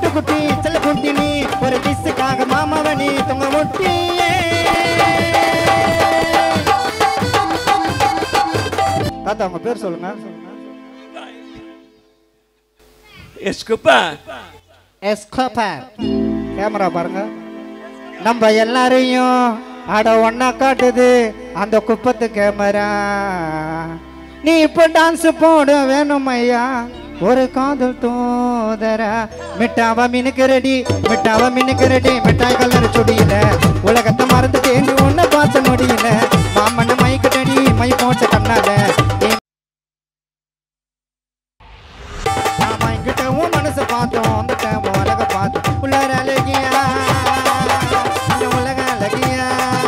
பட்டுக்குட்டி செல்ல குட்டி நீ ஒரு டிஸ்ஸுக்காக மாமாவை நீ தொங்க முட்டியே தாத்தா உங்க பேர் சொல்லுங்க Escopa. எஸ்கோபர் கேமரா பாருங்க நம்ம எல்லாரையும் அட ஒன்னா காட்டுது அந்த குப்பத்து கேமரா நீ இப்ப டான்ஸ் போட வேணும் ஐயா ஒரு காதல் தோதர மிட்டாவ மினுக்கு ரெடி மிட்டாவ மினுக்கு ரெடி மிட்டாய் கலர் சுடியில உலகத்தை மறந்து தேர்ந்து ஒன்ன பார்த்த முடியல மாமன் மைக்கட்டடி மை போட்ட கண்ணால நீ நாம இங்கிட்ட உன் மனசை பார்த்தோம் வந்துட்டேன் உன் அழக பார்த்தோம் உள்ளார அழகியா இந்த உலக அழகியா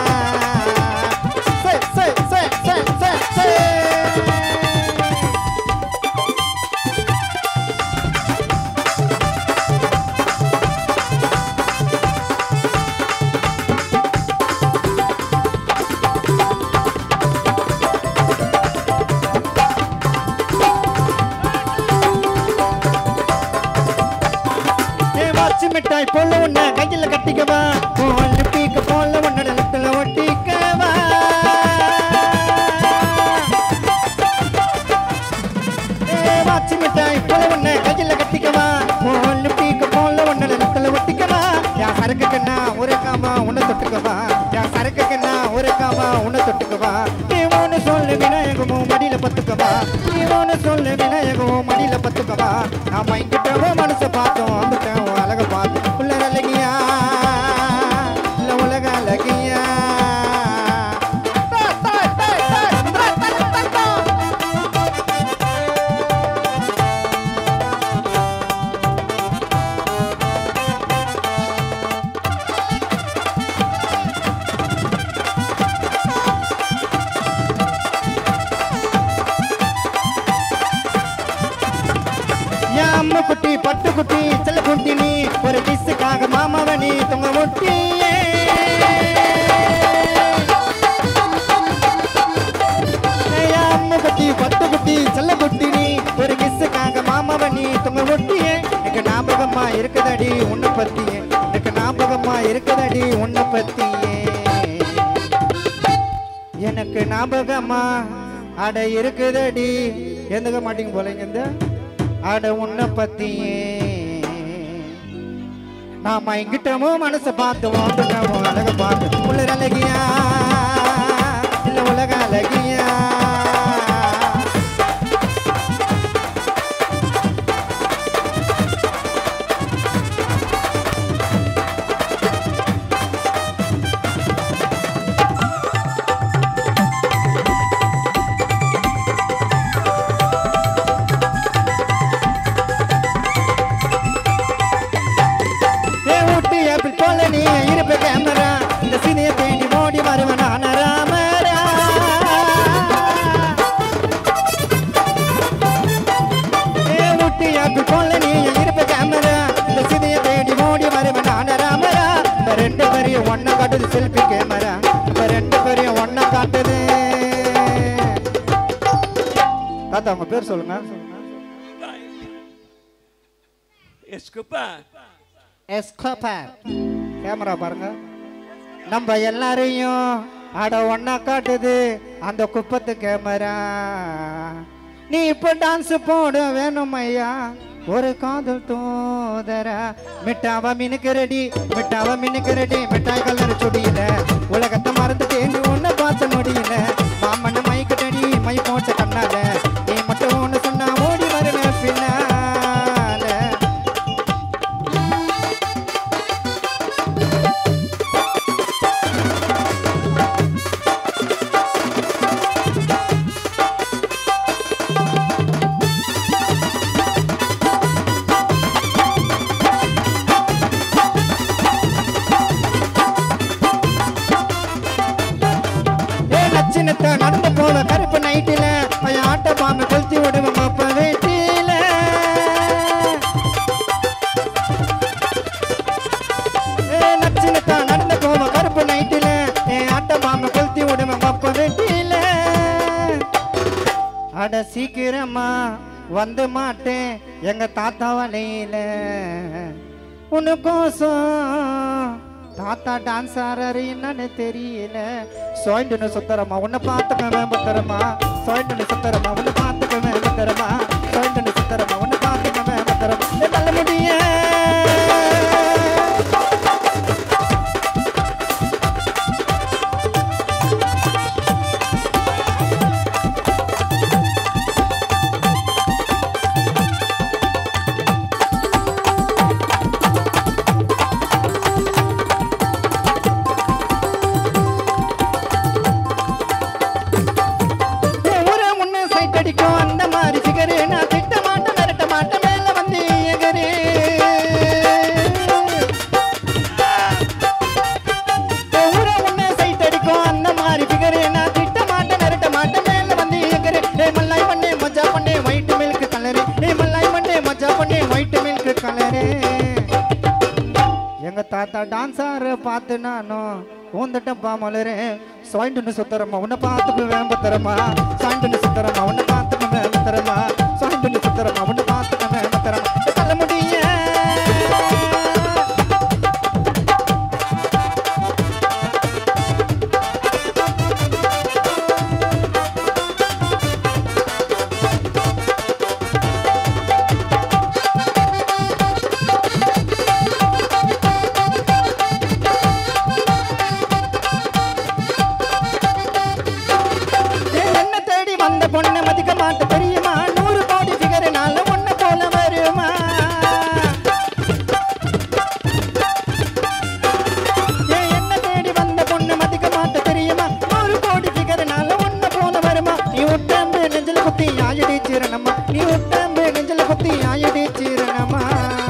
சே, சே, சே, சே, சே, சே. ஏ வாச்சி மிட்டாய் போல உன்னை கையில கட்டிக்கவா போல் பீக்க போல உன்னோட லத்துல ஒட்டிக்கவா ஏ வாச்சி மிட்டாய் போல உன்னை கையில கட்டிக்கவா போல் பீக்க போல உன்னோட லத்துல ஒட்டிக்கவா யா சரக்கு கண்ணா ஒரு காமா உன்னை தொட்டுக்கவா யா சரக்கு கண்ணா ஒரு காமா உன்னை தொட்டுக்கவா நீ ஒன்னு சொல்லு விநாயகமும் மடியில பத்துக்கவா நீ ஒன்னு சொல்லு விநாயகமும் மடியில பத்துக்கவா நாம இங்கிட்டவோ மனசை பார்த்தோம் வந்துட்டேன் உன் அழக பார்த்தோம் உள்ள அழகியா இல்ல உலக அழகியா டா, டா, டா, டா, டா, டா, டா, டா. என் அம்மா குட்டி பட்டு குட்டி செல்ல குட்டி நீ ஒரு டிஸ்ஸுக்காக மாமாவை நீ தொங்க முட்டியே என் அம்மா குட்டி பட்டு குட்டி செல்ல குட்டி நீ ஒரு கிஸ்ஸுக்காக மாமாவை நீ தொங்க முட்டியே எனக்கு ஞாபகமா இருக்குதடி உன்னை பத்தியே எனக்கு ஞாபகமா இருக்குதடி உன்னை பத்தியே எனக்கு ஞாபகமா அட இருக்குதடி எந்துக்க மாட்டீங்க போலங்க இந்த அட உன்னை பத்தியே நாம இங்கிட்டமோ மனசை பார்த்து வந்துட்டோமோ அழக பார்த்து உள்ள அழகியா இல்ல உலக அழகியா ஏ ஊட்டி ஆப்பிள் போல நீ இருப்ப கேமரா இந்த சினிய தேடி மோடி வருவன் நான ராமரா ஏ ஊட்டி ஆப்பிள் போல நீ இருப்ப கேமரா இந்த சினிய தேடி மோடி வருவன் நான ராமரா இந்த ரெண்டு பேரையும் ஒன்ன காட்டுது செல்ஃபி கேமரா இந்த ரெண்டு பேரையும் ஒன்ன காட்டுது தாத்தா உங்க பேர் சொல்லுங்க Escopa. எஸ்கோபர் கேமரா பாருங்க நம்ம எல்லாரையும் அட ஒன்னா காட்டுது அந்த குப்பத்து கேமரா நீ இப்ப டான்ஸ் போட வேணும் ஐயா ஒரு காதல் தோதர மிட்டாவ மினுக்கு ரெடி மிட்டாவ மினுக்கு ரெடி மிட்டாய் கலர் சுடியில உலகத்தை மறந்து தேடி ஒன்ன பார்த்த முடியல மாமன் மைக்கட்டடி மை போட்ட கண்ணால நீ மட்டும் ஒண்ணு சொன்னா ஓடி வருவேன் பின்னால ஏ நச்சினத்தை நடந்து போவ கருப்பு நைட்டில பையன் ஆட்ட பாம்பு கொளுத்தி விடுவேன் அப்ப வீட்டில ஏ நச்சினத்தை நடந்து போவ கருப்பு நைட்டில ஏ ஆட்ட பாம்பு கொளுத்தி விடுவேன் அப்ப வீட்டில அட சீக்கிரமா வந்து மாட்டேன் எங்க தாத்தா வலையில உனக்கோசம் தாத்தா டான்ஸ் ஆறாரு என்னன்னு தெரியல சோயிண்டுன்னு சுத்தரமா உன்னை பார்த்துக்கவே பத்திரமா சோயிண்டுன்னு சுத்தரமா உன்னை பார்த்துக்கவே பத்திரமா சோயிண்டுன்னு சுத்தரமா உன்னை பார்த்துக்கவே பத்திரமா ஏ நல்ல முடிய ஊரே முன்ன சைட் அடிக்கும் அந்த மாதிரி ஃபிகரு நான் திட்ட மாட்டேன் மிரட்ட மாட்டேன் மேல வந்து எகரு ஊரே முன்ன சைட் அடிக்கும் அந்த மாதிரி ஃபிகரு நான் திட்ட மாட்டேன் மிரட்ட மாட்டேன் மேல வந்து எகரு ஏ மல்லாய் பண்ணே மஜா பண்ணே ஒயிட் மில்க் கலரு ஏ மல்லாய் பண்ணே மஜா பண்ணே ஒயிட் மில்க் கலரு எங்க தாத்தா டான்ஸ் ஆற பார்த்து நானும் ஊந்துட்டப்பா மலரே சாய்ண்டுன்னு சுத்தரமா உன்னை பார்த்துக்குவேன் பத்திரமா சாய்ண்டுன்னு சுத்தரமா உன்னை பார்த்துக்குவேன் பத்திரமா சாய்ண்டுன்னு சுத்தரமா உன்னை பார்த்துக்குவேன் பத்திரமா தள்ள முடிய ஏன் என்ன தேடி வந்த பொண்ணை மதிக்க மாட்ட தெரியுமா நூறு கோடி ஃபிகர்னால ஒன்ன போல வருமா ஏன் என்ன தேடி வந்த பொண்ணை மதிக்க மாட்ட தெரியுமா நூறு கோடி ஃபிகர்னால ஒன்ன போல வருமா நீ உட்டம்பு நெஞ்சில குத்தி ஆயடி சீரணம்மா நீ உட்டம்பு நெஞ்சில குத்தி ஆயடி சீரணம்மா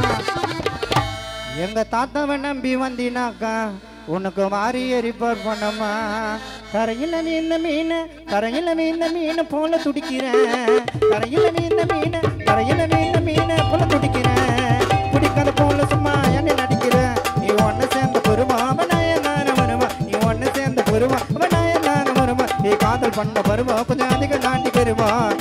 எங்க தாத்தாவை நம்பி வந்தினாக்கா உனக்கு மாறி எரிப்பார் பண்ணம்மா கரையில மீன மீன் கரையில மீன மீன் போல துடிக்கிறேன் கரையில மீன மீன் கரையில மீன மீன் போல துடிக்கிறேன் பிடிக்காத போல சும்மா என்ன நடிக்கிறேன் நீ ஒன்னு சேர்ந்த பெருமா அவனாயந்தான வருமா நீ ஒன்னு சேர்ந்த பெருமா அவனாயந்தான வருமா நீ காதல் பண்ண வருமா கொஞ்சம் அதிகம் தாண்டி பெருமா